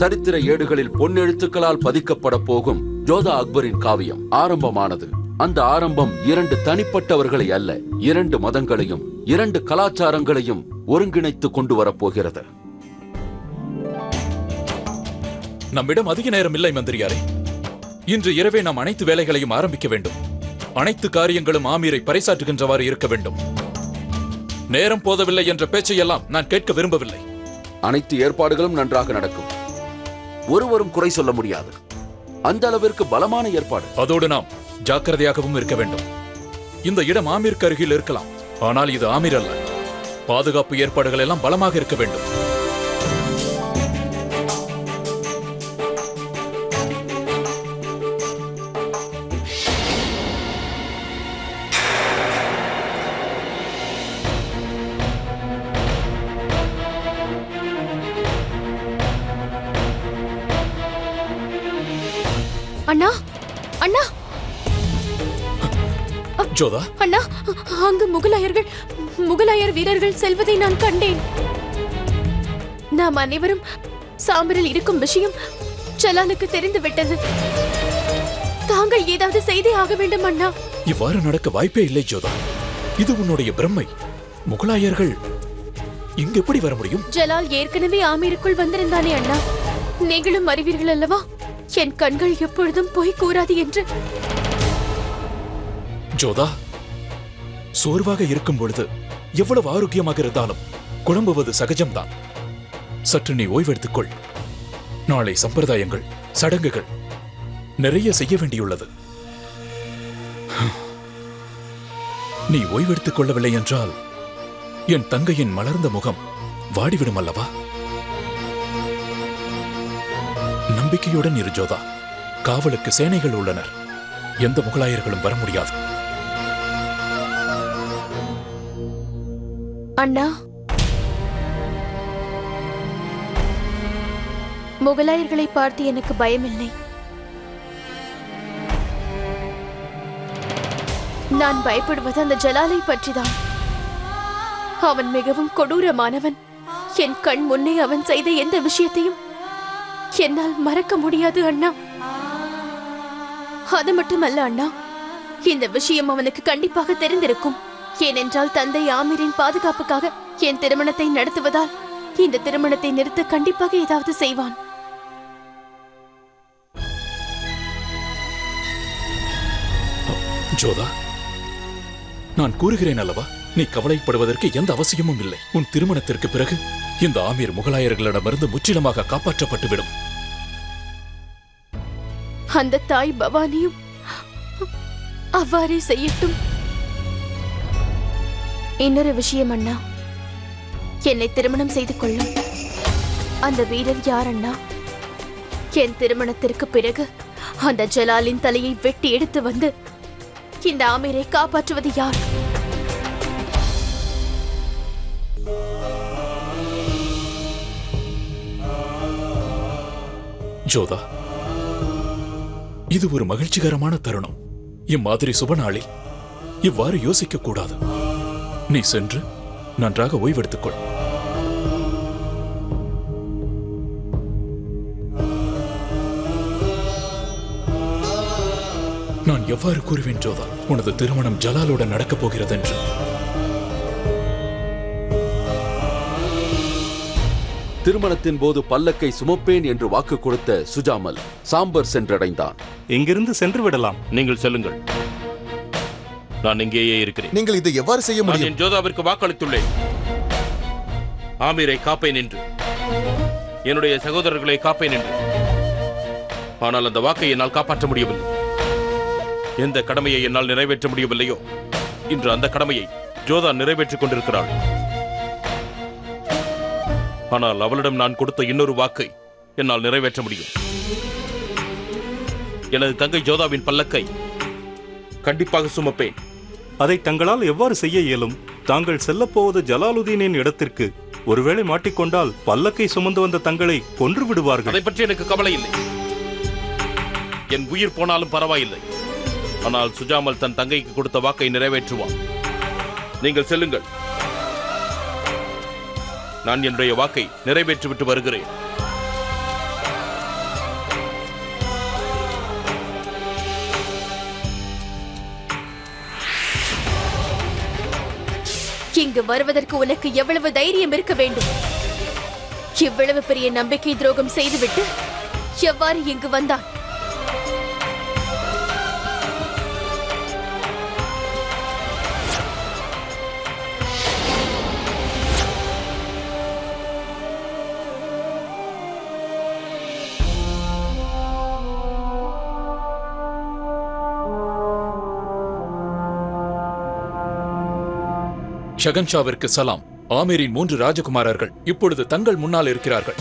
சரித்திர ஏடுகளில் பொன்னெழுத்துக்களால் பதிக்கப்பட போகும் ஜோதா அக்பரின் காவியம் ஆரம்பமானது அந்த ஆரம்பம் இரண்டு தனிப்பட்டவர்களை அல்ல இரண்டு மதங்களையும் இரண்டு கலாச்சாரங்களையும் ஒருங்கிணைத்து கொண்டு வரப்போகிறது நம்மிடம் அதிக நேரம் இல்லை மந்திரியாரே இன்று இரவே நாம் அனைத்து வேலைகளையும் ஆரம்பிக்க வேண்டும் அனைத்து காரியங்களும் ஆமீரை பறைசாற்றுகின்றவாறு இருக்க வேண்டும் நேரம் போதவில்லை என்ற பேச்சையெல்லாம் நான் கேட்க விரும்பவில்லை அனைத்து ஏற்பாடுகளும் நன்றாக நடக்கும் ஒருவரும் குறை சொல்ல முடியாது அந்த அளவிற்கு பலமான ஏற்பாடு அதோடு நாம் ஜாக்கிரதையாகவும் இருக்க வேண்டும் இந்த இடம் ஆமீருக்கு அருகில் இருக்கலாம் ஆனால் இது ஆமீர் அல்ல பாதுகாப்பு ஏற்பாடுகள் எல்லாம் பலமாக இருக்க வேண்டும் அண்ணா அண்ணா ஜோதா அண்ணா அங்கு முகலாயர்கள் முகலாயர் வீரர்கள் செல்வதை நான் கண்டேன் நாம் அனைவரும் சாம்பரில் இருக்கும் விஷயம் ஜலாலுக்கு தெரிந்து விட்டது தாங்கள் ஏதாவது செய்தே ஆக வேண்டும் அண்ணா இவ்வாறு நடக்க வாய்ப்பே இல்லை ஜோதா இது உன்னுடைய பிரம்மை முகலாயர்கள் இங்கு எப்படி வர முடியும் ஜலால் ஏற்கனவே ஆமீருக்குள் வந்திருந்தானே அண்ணா நீங்களும் அறிவீர்கள் அல்லவா என் கண்கள் எப்பொழுதும் பொய் கூறாது என்று ஜோதா சோர்வாக இருக்கும் பொழுது எவ்வளவு ஆரோக்கியமாக இருந்தாலும் குழம்புவது சகஜம்தான் சற்று நீ ஓய்வெடுத்துக்கொள் நாளை சம்பிரதாயங்கள் சடங்குகள் நிறைய செய்ய வேண்டியுள்ளது நீ ஓய்வெடுத்துக் கொள்ளவில்லை என்றால் என் தங்கையின் மலர்ந்த முகம் வாடிவிடும் அல்லவா நம்பிக்கையுடன் இரு ஜோதா காவலுக்கு சேனைகள் உள்ளனர் எந்த முகலாயர்களும் வர முடியாது அண்ணா முகலாயர்களை பார்த்து எனக்கு பயமில்லை நான் பயப்படுவது அந்த ஜலாலை பற்றிதான் அவன் மிகவும் கொடூரமானவன் என் கண் முன்னே அவன் செய்த எந்த விஷயத்தையும் என்னால் மறக்க முடியாது அண்ணா அது மட்டுமல்ல அண்ணா இந்த விஷயம் அவனுக்கு கண்டிப்பாக தெரிந்திருக்கும் ஏனென்றால் தந்தை ஆமீரின் பாதுகாப்புக்காக என் திருமணத்தை நடத்துவதால் இந்த திருமணத்தை நிறுத்த கண்டிப்பாக ஏதாவது செய்வான் ஜோதா நான் கூறுகிறேன் அல்லவா நீ கவலைப்படுவதற்கு எந்த அவசியமும் இல்லை உன் திருமணத்திற்கு பிறகு இந்த ஆமீர் முகலாயர்களிடமிருந்து முற்றிலுமாக காப்பாற்றப்பட்டுவிடும் அந்த தாய் பவானியும் அவ்வாறே செய்யட்டும் இன்னொரு விஷயம் அண்ணா என்னை திருமணம் செய்து கொள்ளும் அந்த வீரர் யார் அண்ணா என் திருமணத்திற்கு பிறகு அந்த ஜலாலின் தலையை வெட்டி எடுத்து வந்து இந்த ஆமீரை காப்பாற்றுவது யார் ஜோதா இது ஒரு மகிழ்ச்சிகரமான தருணம் இம்மாதிரி சுப நாளில் இவ்வாறு யோசிக்க கூடாது நீ சென்று நன்றாக ஓய்வெடுத்துக்கொள் நான் எவ்வாறு கூறுவேன் ஜோதா உனது திருமணம் ஜலாலுடன் நடக்கப் போகிறது என்று திருமணத்தின் போது பல்லக்கை சுமப்பேன் என்று வாக்கு கொடுத்த சுஜாமல் சாம்பர் சென்றடைந்தான் இங்கிருந்து சென்று விடலாம் நீங்கள் செல்லுங்கள் நான் இங்கேயே இருக்கிறேன் நீங்கள் இதை எவ்வாறு செய்ய நான் முடியும் என் ஜோதாவிற்கு வாக்களித்துள்ளேன் ஆமீரை காப்பேன் என்று என்னுடைய சகோதரர்களை காப்பேன் என்று ஆனால் அந்த வாக்கை என்னால் காப்பாற்ற முடியவில்லை எந்த கடமையை என்னால் நிறைவேற்ற முடியவில்லையோ இன்று அந்த கடமையை ஜோதா நிறைவேற்றிக் கொண்டிருக்கிறாள் ஆனால் அவளிடம் நான் கொடுத்த இன்னொரு வாக்கை என்னால் நிறைவேற்ற முடியும் எனது தங்கை ஜோதாவின் பல்லக்கை கண்டிப்பாக சுமப்பேன் அதை தங்களால் எவ்வாறு செய்ய இயலும் தாங்கள் செல்லப்போவது ஜலாலுதீனின் இடத்திற்கு ஒருவேளை மாட்டிக்கொண்டால் பல்லக்கை சுமந்து வந்த தங்களை கொன்று விடுவார்கள் அதை பற்றி எனக்கு கவலை இல்லை என் உயிர் போனாலும் பரவாயில்லை ஆனால் சுஜாமல் தன் தங்கைக்கு கொடுத்த வாக்கை நிறைவேற்றுவான் நீங்கள் செல்லுங்கள் நான் என்னுடைய வாக்கை நிறைவேற்றிவிட்டு வருகிறேன் இங்கு வருவதற்கு உனக்கு எவ்வளவு தைரியம் இருக்க வேண்டும் இவ்வளவு பெரிய நம்பிக்கை துரோகம் செய்துவிட்டு எவ்வாறு இங்கு வந்தான் ஷகன்ஷாவிற்கு சலாம் ஆமீரின் மூன்று ராஜகுமாரர்கள் இப்பொழுது தங்கள் முன்னால் இருக்கிறார்கள்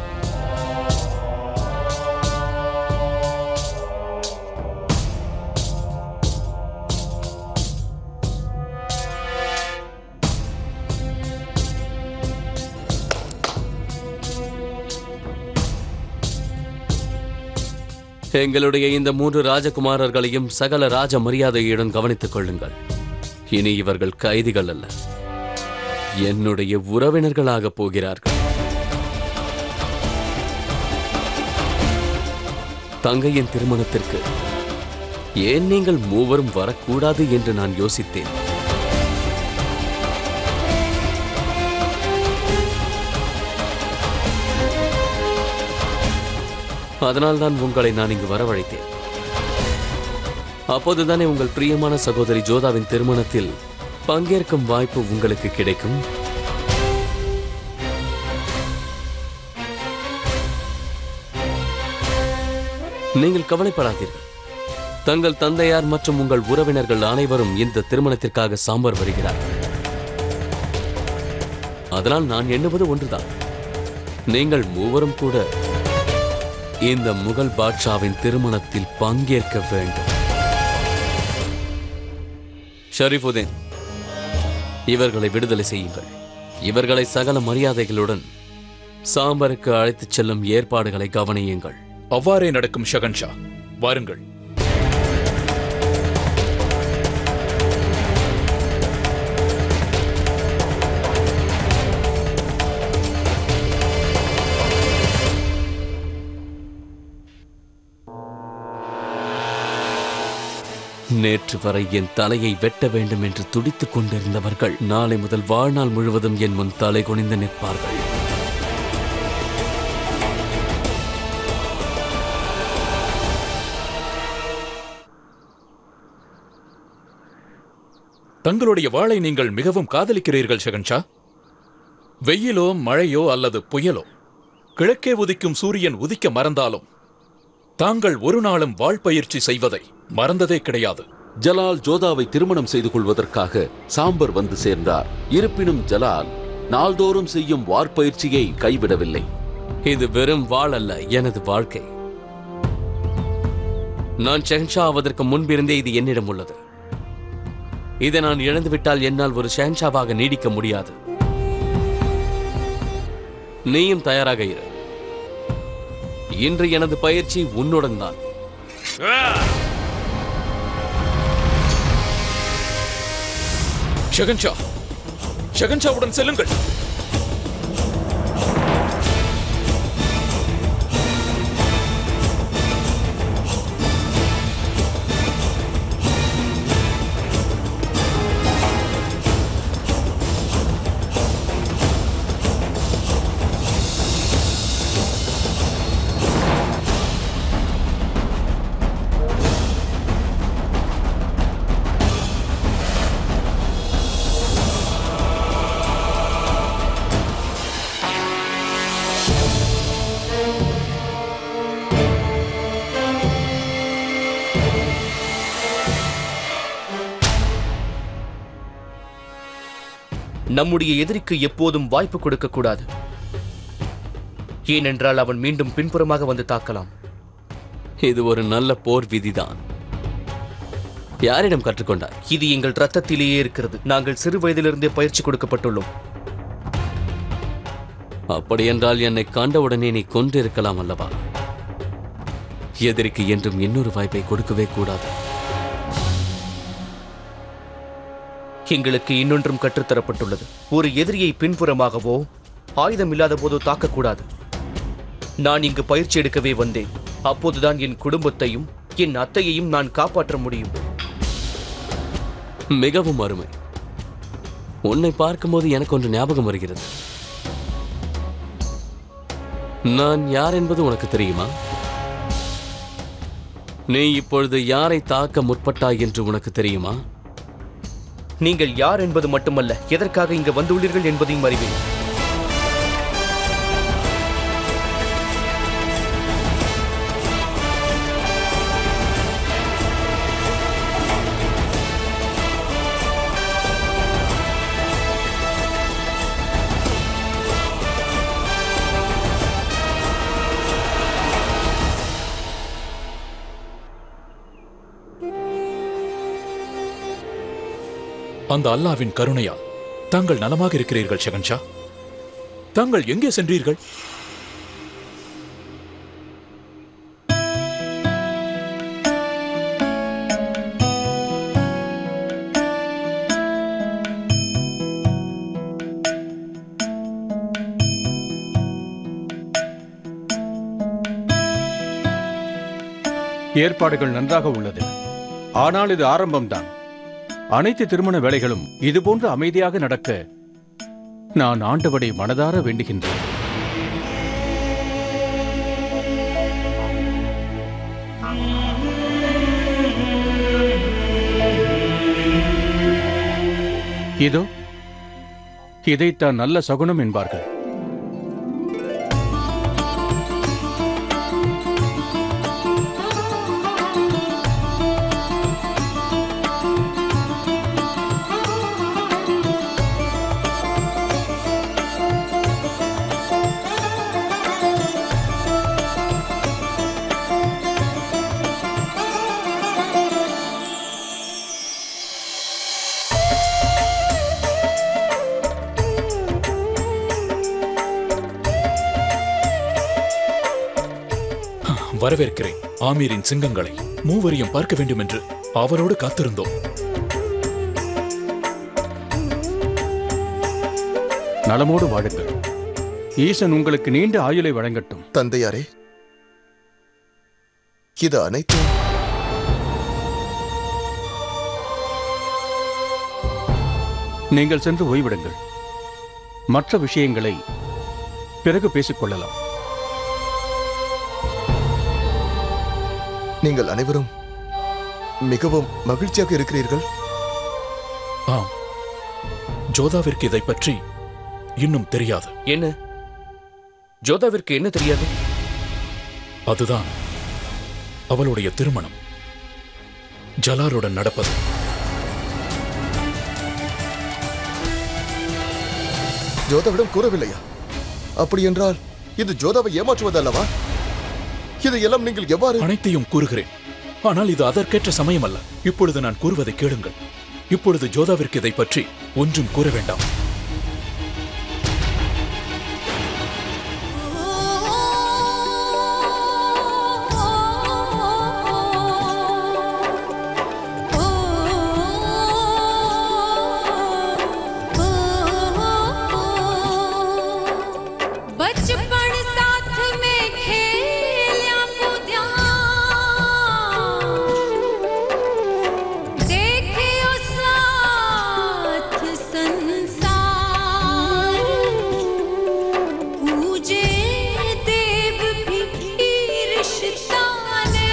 எங்களுடைய இந்த மூன்று ராஜகுமாரர்களையும் சகல ராஜ மரியாதையுடன் கவனித்துக் கொள்ளுங்கள் இனி இவர்கள் கைதிகள் அல்ல என்னுடைய உறவினர்களாக போகிறார்கள் தங்கையின் திருமணத்திற்கு ஏன் நீங்கள் மூவரும் வரக்கூடாது என்று நான் யோசித்தேன் அதனால்தான் உங்களை நான் இங்கு வரவழைத்தேன் அப்போதுதானே உங்கள் பிரியமான சகோதரி ஜோதாவின் திருமணத்தில் பங்கேற்கும் வாய்ப்பு உங்களுக்கு கிடைக்கும் நீங்கள் கவலைப்படாதீர்கள் தங்கள் தந்தையார் மற்றும் உங்கள் உறவினர்கள் அனைவரும் இந்த திருமணத்திற்காக சாம்பார் வருகிறார்கள் அதனால் நான் எண்ணுவது ஒன்றுதான் நீங்கள் மூவரும் கூட இந்த முகல் பாட்ஷாவின் திருமணத்தில் பங்கேற்க வேண்டும் ஷரீஃபுதீன் இவர்களை விடுதலை செய்யுங்கள் இவர்களை சகல மரியாதைகளுடன் சாம்பருக்கு அழைத்துச் செல்லும் ஏற்பாடுகளை கவனியுங்கள் அவ்வாறே நடக்கும் ஷகன்ஷா வாருங்கள் நேற்று வரை என் தலையை வெட்ட வேண்டும் என்று துடித்துக் கொண்டிருந்தவர்கள் நாளை முதல் வாழ்நாள் முழுவதும் என் முன் தலை குனிந்து நிற்பார்கள் தங்களுடைய வாளை நீங்கள் மிகவும் காதலிக்கிறீர்கள் ஷகன்ஷா வெயிலோ மழையோ அல்லது புயலோ கிழக்கே உதிக்கும் சூரியன் உதிக்க மறந்தாலும் தாங்கள் ஒரு நாளும் வாழ் பயிற்சி செய்வதை மறந்ததே கிடையாது ஜலால் ஜோதாவை திருமணம் செய்து கொள்வதற்காக சாம்பர் வந்து சேர்ந்தார் இருப்பினும் ஜலால் நாள்தோறும் செய்யும் வார்ப்பயிற்சியை கைவிடவில்லை இது வெறும் வாழ் அல்ல எனது வாழ்க்கை நான் ஷெஹன்ஷா ஆவதற்கு முன்பிருந்தே இது என்னிடம் உள்ளது இதை நான் இழந்துவிட்டால் என்னால் ஒரு ஷெஹன்ஷாவாக நீடிக்க முடியாது நீயும் தயாராக இரு இன்று எனது பயிற்சி உன்னுடன் தான் ஷகன்ஷா ஷகன்ஷாவுடன் செல்லுங்கள் நம்முடைய எதிரிக்கு எப்போதும் வாய்ப்பு கொடுக்க கூடாது ஏனென்றால் அவன் மீண்டும் பின்புறமாக வந்து தாக்கலாம் இது ஒரு நல்ல போர் விதிதான் யாரிடம் கற்றுக்கொண்டார் இது எங்கள் ரத்தத்திலேயே இருக்கிறது நாங்கள் சிறு வயதிலிருந்தே பயிற்சி கொடுக்கப்பட்டுள்ளோம் அப்படியென்றால் என்னை கண்டவுடனே நீ கொன்றிருக்கலாம் அல்லவா எதிரிக்கு என்றும் இன்னொரு வாய்ப்பை கொடுக்கவே கூடாது எங்களுக்கு இன்னொன்றும் கற்றுத்தரப்பட்டுள்ளது ஒரு எதிரியை பின்புறமாகவோ ஆயுதம் இல்லாத போதோ தாக்கக்கூடாது நான் இங்கு பயிற்சி எடுக்கவே வந்தேன் அப்போதுதான் என் குடும்பத்தையும் என் அத்தையையும் நான் காப்பாற்ற முடியும் மிகவும் அருமை உன்னை பார்க்கும்போது எனக்கு ஒன்று ஞாபகம் வருகிறது நான் யார் என்பது உனக்கு தெரியுமா நீ இப்பொழுது யாரை தாக்க முற்பட்டாய் என்று உனக்கு தெரியுமா நீங்கள் யார் என்பது மட்டுமல்ல எதற்காக இங்கு வந்துள்ளீர்கள் என்பதையும் அறிவேன் அந்த அல்லாவின் கருணையால் தாங்கள் நலமாக இருக்கிறீர்கள் ஷெகன்ஷா தாங்கள் எங்கே சென்றீர்கள் ஏற்பாடுகள் நன்றாக உள்ளது ஆனால் இது ஆரம்பம்தான் அனைத்து திருமண வேலைகளும் இதுபோன்று அமைதியாக நடக்க நான் ஆண்டவனை மனதார வேண்டுகின்றேன் இதோ இதைத்தான் நல்ல சகுனம் என்பார்கள் வரவேற்கிறேன் ஆமீரின் சிங்கங்களை மூவரையும் பார்க்க வேண்டும் என்று அவரோடு காத்திருந்தோம் நலமோடு வாழுங்கள் ஈசன் உங்களுக்கு நீண்ட ஆயுளை வழங்கட்டும் தந்தையாரே இது அனைத்தும் நீங்கள் சென்று ஓய்விடுங்கள் மற்ற விஷயங்களை பிறகு பேசிக்கொள்ளலாம் நீங்கள் அனைவரும் மிகவும் மகிழ்ச்சியாக இருக்கிறீர்கள் ஆம் ஜோதாவிற்கு இதை பற்றி இன்னும் தெரியாது என்ன ஜோதாவிற்கு என்ன தெரியாது அதுதான் அவளுடைய திருமணம் ஜலாலுடன் நடப்பது ஜோதாவிடம் கூறவில்லையா அப்படி என்றால் இது ஜோதாவை ஏமாற்றுவது அல்லவா இதையெல்லாம் நீங்கள் எவ்வாறு அனைத்தையும் கூறுகிறேன் ஆனால் இது அதற்கேற்ற சமயம் அல்ல இப்பொழுது நான் கூறுவதை கேளுங்கள் இப்பொழுது ஜோதாவிற்கு இதை பற்றி ஒன்றும் கூற வேண்டாம் बचपन साथ में खेल्या कूद्या देखियो साथ संसार पूजे देव भी ईर्ष्या ने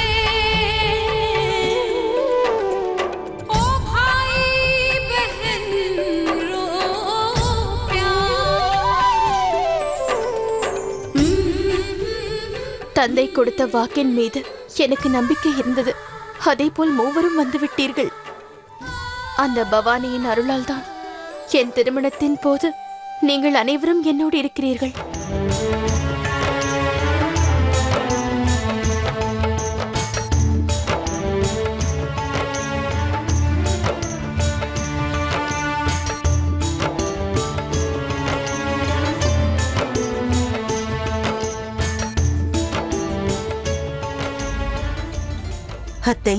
ओ भाई बहन रो தந்தை கொடுத்த வாக்கின் மீது எனக்கு நம்பிக்கை இருந்தது அதேபோல் மூவரும் வந்துவிட்டீர்கள் அந்த பவானியின் அருளால் தான் என் திருமணத்தின் போது நீங்கள் அனைவரும் என்னோடு இருக்கிறீர்கள் அத்தை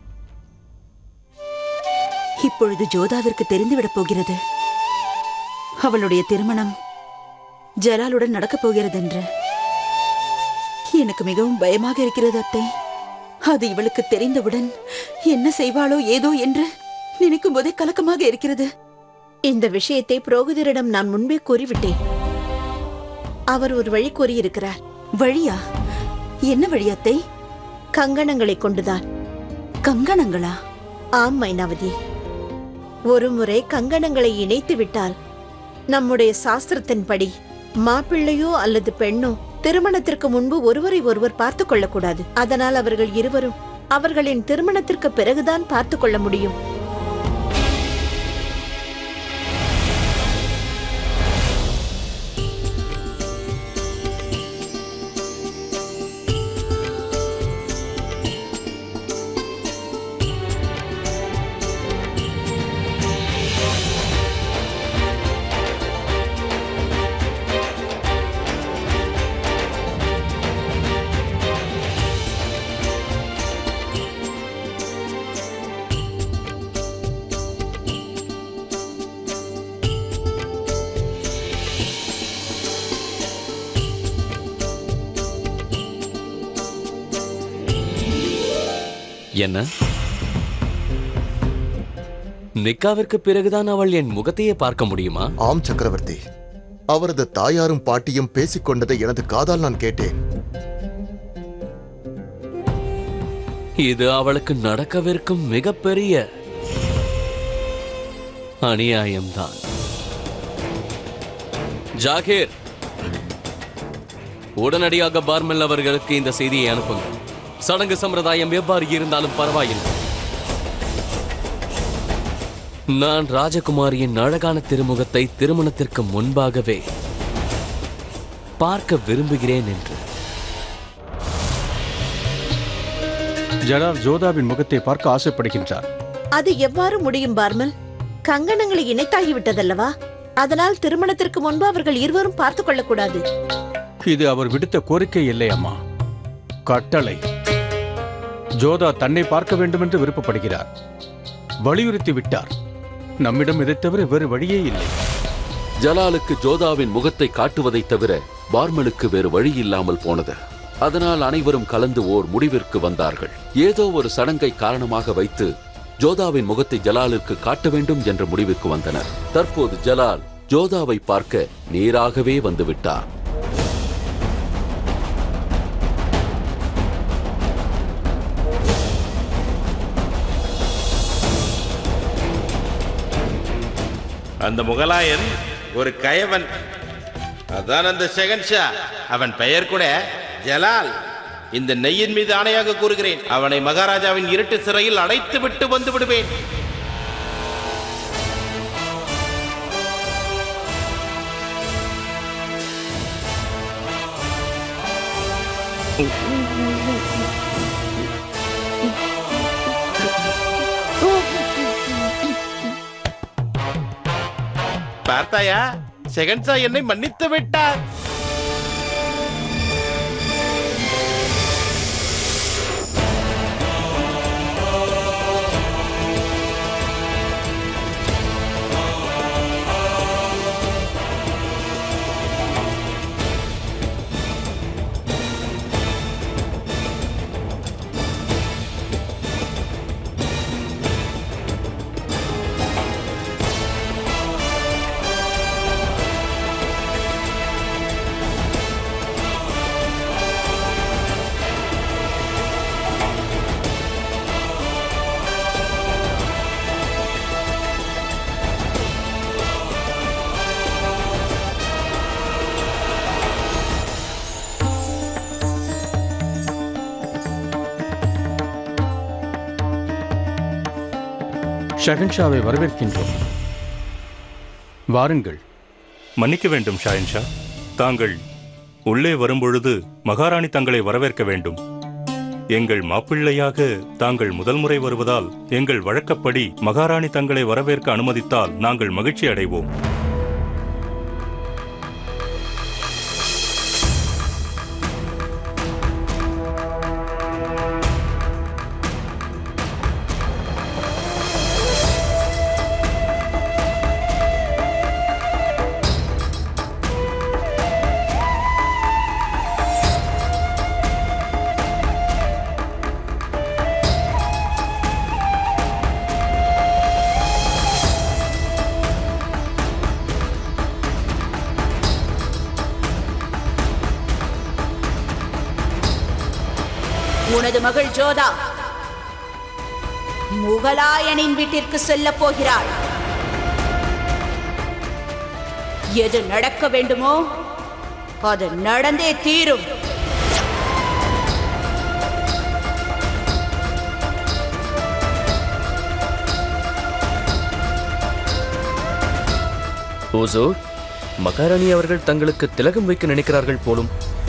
இப்பொழுது ஜோதாவிற்கு தெரிந்துவிடப் போகிறது அவளுடைய திருமணம் ஜலாலுடன் நடக்கப் போகிறது என்று எனக்கு மிகவும் பயமாக இருக்கிறது அத்தை அது இவளுக்கு தெரிந்தவுடன் என்ன செய்வாளோ ஏதோ என்று நினைக்கும் போதே கலக்கமாக இருக்கிறது இந்த விஷயத்தை புரோகிதரிடம் நான் முன்பே கூறிவிட்டேன் அவர் ஒரு வழி கூறியிருக்கிறார் வழியா என்ன வழி அத்தை கங்கணங்களை கொண்டுதான் கங்கணங்களா ஆம் மைனாவதி ஒருமுறை கங்கணங்களை இணைத்து விட்டால் நம்முடைய சாஸ்திரத்தின்படி மாப்பிள்ளையோ அல்லது பெண்ணோ திருமணத்திற்கு முன்பு ஒருவரை ஒருவர் பார்த்து கொள்ளக்கூடாது அதனால் அவர்கள் இருவரும் அவர்களின் திருமணத்திற்கு பிறகுதான் பார்த்து கொள்ள முடியும் என்ன நிக்காவிற்கு பிறகுதான் அவள் என் முகத்தையே பார்க்க முடியுமா ஆம் சக்கரவர்த்தி அவரது தாயாரும் பாட்டியும் பேசிக் கொண்டதை எனது காதால் நான் கேட்டேன் இது அவளுக்கு நடக்கவிருக்கும் மிகப்பெரிய அநியாயம்தான் ஜாகிர் உடனடியாக பார்மல் அவர்களுக்கு இந்த செய்தியை அனுப்புங்கள் சடங்கு சம்பிரதாயம் எவ்வாறு இருந்தாலும் பரவாயில்லை நான் ராஜகுமாரியின் அழகான திருமுகத்தை திருமணத்திற்கு முன்பாகவே பார்க்க விரும்புகிறேன் என்று ஜலால் ஜோதாவின் முகத்தை பார்க்க ஆசைப்படுகின்றார் அது எவ்வாறு முடியும் பார்மல் கங்கணங்களை இணைத்தாகிவிட்டதல்லவா அதனால் திருமணத்திற்கு முன்பு அவர்கள் இருவரும் பார்த்து கொள்ளக்கூடாது இது அவர் விடுத்த கோரிக்கை இல்லை அம்மா கட்டளை ஜோதா தன்னை பார்க்க வேண்டும் என்று விருப்பப்படுகிறார் வலியுறுத்தி விட்டார் நம்மிடம் இதைத் தவிர வேறு வழியே இல்லை ஜலாலுக்கு ஜோதாவின் முகத்தை காட்டுவதைத் தவிர பார்மலுக்கு வேறு வழி இல்லாமல் போனது அதனால் அனைவரும் கலந்து ஓர் முடிவிற்கு வந்தார்கள் ஏதோ ஒரு சடங்கை காரணமாக வைத்து ஜோதாவின் முகத்தை ஜலாலுக்கு காட்ட வேண்டும் என்ற முடிவுக்கு வந்தனர் தற்போது ஜலால் ஜோதாவை பார்க்க நேராகவே வந்துவிட்டார் அந்த முகலாயன் ஒரு கயவன் அதான் அந்த ஷெகன்ஷா அவன் பெயர் கூட ஜலால் இந்த நெய்யின் மீது ஆணையாக கூறுகிறேன் அவனை மகாராஜாவின் இருட்டு சிறையில் அடைத்து விட்டு வந்து விடுவேன் பார்த்தாயா ஷெகன்ஷா என்னை மன்னித்து விட்டார் ஷஹன்ஷாவை வரவேற்கின்றோம் வாருங்கள் மன்னிக்க வேண்டும் ஷாயின்ஷா தாங்கள் உள்ளே வரும்பொழுது மகாராணி தங்களை வரவேற்க வேண்டும் எங்கள் மாப்பிள்ளையாக தாங்கள் முதல் முறை வருவதால் எங்கள் வழக்கப்படி மகாராணி தங்களை வரவேற்க அனுமதித்தால் நாங்கள் மகிழ்ச்சி அடைவோம் உனது மகள் ஜோதா முகலாயனின் வீட்டிற்கு செல்லப் போகிறாள் எது நடக்க வேண்டுமோ அது நடந்தே தீரும் ஓசோர் மகாராணி அவர்கள் தங்களுக்கு திலகம் வைக்க நினைக்கிறார்கள் போலும்